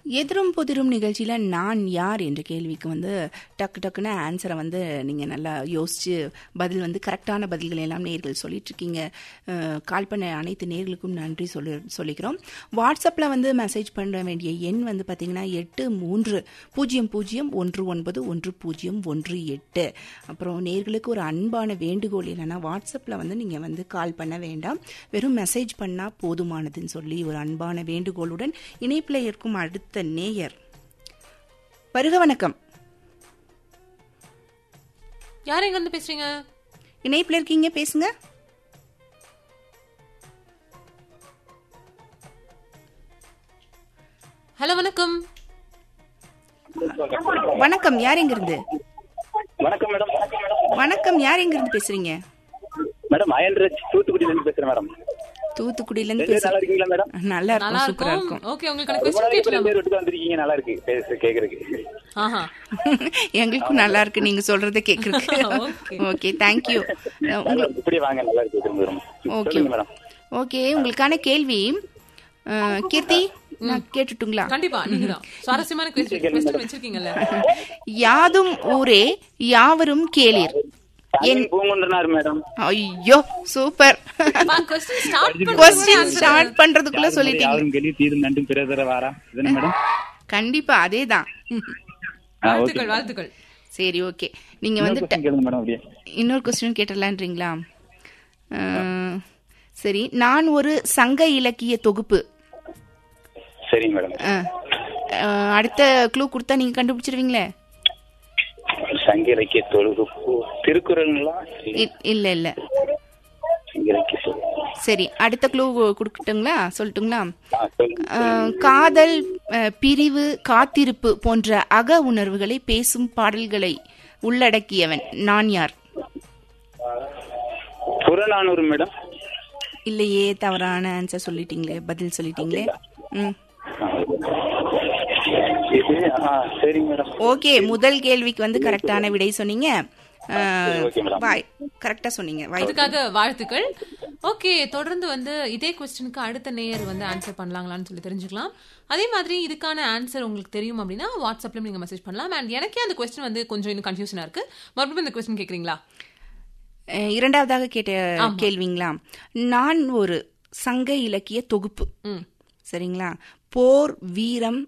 எதிரும் புதிரும் நிகழ்ச்சியில நான் யார் என்ற கேள்விக்கு வந்து டக்கு டக்குன்னு ஆன்சரை வந்து நீங்க நல்லா யோசிச்சு பதில் வந்து கரெக்டான பதில்களை எல்லாம் நேர்கள் சொல்லிட்டு இருக்கீங்க அஹ், கால் பண்ண அனைத்து நேர்களுக்கும் நன்றி சொல்லி சொல்லிக்கிறோம் வாட்ஸ்அப்ல வந்து மெசேஜ் பண்ண வேண்டிய எண் வந்து பாத்தீங்கன்னா எட்டு மூன்று பூஜ்ஜியம் பூஜ்ஜியம் ஒன்று ஒன்பது ஒன்று பூஜ்ஜியம் ஒன்று எட்டு அப்புறம் நேர்களுக்கு ஒரு அன்பான வேண்டுகோள் என்னன்னா வாட்ஸ்அப்ல வந்து நீங்க வந்து கால் பண்ண வேண்டாம் வெறும் மெசேஜ் பண்ணா போதுமானதுன்னு சொல்லி ஒரு அன்பான வேண்டுகோளுடன் இணைப்பில் இருக்கும் அடுத்த நேயர் வருக வணக்கம் யார் எங்க இருந்து பேசுறீங்க இணைப்பில் இருக்கீங்க பேசுங்க ஹலோ வணக்கம் வணக்கம் யார் எங்க இருந்து வணக்கம் மேடம் வணக்கம் யார் எங்க இருந்து பேசுறீங்க மேடம் அயன்ராஜ் தூத்துக்குடியில இருந்து பேசுறேன் மேடம் தூத்துக்குடியில இருந்து ரெண்டு நல்லா பேசுறேன் இருக்கீங்களா மேடம் நல்லா நல்லா இருக்கும் சூப்பரா இருக்கும் இருக்கும் ஓகே உங்களுக்கான ரொம்ப கொஸ்டின் நாளைக்கு கேட்கலாம் பேர் விட்டு வந்திருக்கீங்க நல்லா இருக்கு பேச கேக்குறதுக்கு ஆஹா எங்களுக்கும் நல்லா இருக்கு நீங்க சொல்றதை கேக்குறதுக்கு Okay. ஓகே தேங்க்யூ உங்களுக்கு இப்படி வாங்க நல்லா இருக்கு திரும்ப திரும்ப. ஓகே சொல்லுங்க மேடம் ஓகே உங்களுக்கான கேள்வி அஹ், கீர்த்தி நான் கேட்டுட்டுங்களா கண்டிப்பா நீங்க தான் சுவாரஸ்யமான கொஸ்டின் கொஸ்டின் வச்சிருக்கீங்கல்ல யாதும் ஊரே யாவரும் கேளீர் என் பூங்குன்றனார் மேடம் ஐயோ super question start question start பண்றதுக்குள்ள சொல்லிட்டீங்க யாரும் கெளி தீரும் நண்டும் பிறதர வாரா இதுதானே மேடம் கண்டிப்பா அதேதான் ஆ, ஓகே வாழ்த்துக்கள் வாழ்த்துக்கள் சரி ஓகே நீங்க இன்னொரு வந்து question கேளுங்க மேடம் அப்படியே இன்னொரு கொஸ்டின் கேட்டலான்றீங்களா அஹ், சரி நான் ஒரு சங்க இலக்கிய தொகுப்பு சரிங்க மேடம் அஹ், அஹ், அடுத்த க்ளூ கொடுத்தா நீங்க கண்டுபிடிச்சிருவீங்களே சங்க இலக்கிய தொழுகு திருக்குறள்ங்களா இ- இல்ல இல்ல சங்க இலக்கிய தொழுகு சரி அடுத்த க்ளூ கொடுக்கட்டுங்களா சொல்லட்டுங்களா ஆ, சொல்லுங்க அஹ், காதல் அஹ், பிரிவு காத்திருப்பு போன்ற அக உணர்வுகளை பேசும் பாடல்களை உள்ளடக்கியவன் நான் யார் புறநானூறு மேடம் இல்லையே தவறான ஆன்சர் சொல்லிட்டீங்களே பதில் சொல்லிட்டீங்களே ம் இது ஆ சரிங்க மேடம் ஓகே முதல் கேள்விக்கு வந்து கரெக்டான விடை சொன்னீங்க சரி, okay, madam. வாய் கரெக்டா சொன்னீங்க வாய் இதுக்காக வாழ்த்துக்கள் ஓகே தொடர்ந்து வந்து இதே கொஸ்டினுக்கு அடுத்த நேயர் வந்து ஆன்சர் பண்ணலாங்களான்னு சொல்லி தெரிஞ்சுக்கலாம் அதே மாதிரி இதுக்கான ஆன்சர் உங்களுக்கு தெரியும் அப்படின்னா வாட்ஸ்அப்லயும் நீங்க மெசேஜ் பண்ணலாம் அண்ட் எனக்கே அந்த கொஸ்டின் வந்து கொஞ்சம் இன்னும் கன்ஃபியூஷனா இருக்கு மறுபடியும் இந்த கொஸ்டின் கேக்குறீங்களா அஹ், இரண்டாவதாக கேட்ட கேள்விங்களா நான் ஒரு சங்க இலக்கிய தொகுப்பு ம் சரிங்களா போர் வீரம்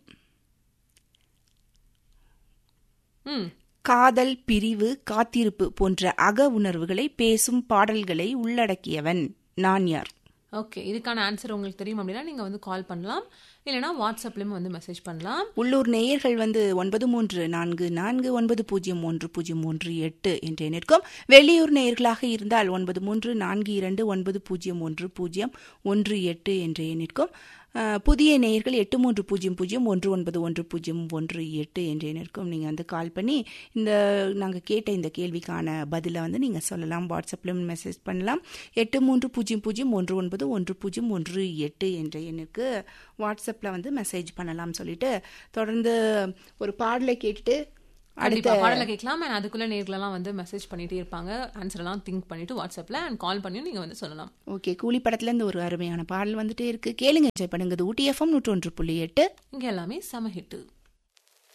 ம் காதல் பிரிவு காத்திருப்பு போன்ற அக உணர்வுகளை பேசும் பாடல்களை உள்ளடக்கியவன் நான் யார் ஓகே இதுக்கான ஆன்சர் உங்களுக்கு தெரியும் அப்படின்னா நீங்க வந்து கால் பண்ணலாம் இல்லைனா வாட்ஸ்அப்லயும் வந்து மெசேஜ் பண்ணலாம் உள்ளூர் நேயர்கள் வந்து ஒன்பது மூன்று நான்கு நான்கு ஒன்பது பூஜ்ஜியம் ஒன்று பூஜ்ஜியம் ஒன்று எட்டு என்ற எண்ணிற்கும் வெளியூர் நேயர்களாக இருந்தால் ஒன்பது மூன்று நான்கு இரண்டு ஒன்பது பூஜ்ஜியம் ஒன்று பூஜ்ஜியம் ஒன்று எட்டு என்ற எண்ணிற்கும் அஹ், புதிய நேயர்கள் எட்டு மூன்று பூஜ்ஜியம் பூஜ்ஜியம் ஒன்று ஒன்பது ஒன்று பூஜ்ஜியம் ஒன்று எட்டு என்ற எண்ணிற்கும் நீங்கள் வந்து கால் பண்ணி இந்த நாங்கள் கேட்ட இந்த கேள்விக்கான பதிலை வந்து நீங்கள் சொல்லலாம் வாட்ஸ்அப்பில் மெசேஜ் பண்ணலாம் எட்டு மூன்று பூஜ்ஜியம் பூஜ்ஜியம் ஒன்று ஒன்பது ஒன்று பூஜ்ஜியம் ஒன்று எட்டு என்ற எண்ணிற்கு வாட்ஸ்அப்பில் வந்து மெசேஜ் பண்ணலாம் சொல்லிட்டு தொடர்ந்து ஒரு பாடலை கேட்டுட்டு கண்டிப்பா அடுத்த பாடல கேட்கலாம் அண்ட் அதுக்குள்ள நேர்களெல்லாம் வந்து மெசேஜ் பண்ணிட்டே இருப்பாங்க ஆன்சர் எல்லாம் திங்க் பண்ணிட்டு வாட்ஸ்அப்ல அண்ட் கால் பண்ணியும் நீங்க வந்து சொல்லலாம் ஓகே கூலி படத்துல இருந்து ஒரு அருமையான பாடல் வந்துட்டே இருக்கு கேளுங்க என்ஜாய் பண்ணுங்க இது ஊட்டி எஃப்எம் நூற்றொன்று புள்ளி எட்டு இங்க எல்லாமே செம ஹிட்டு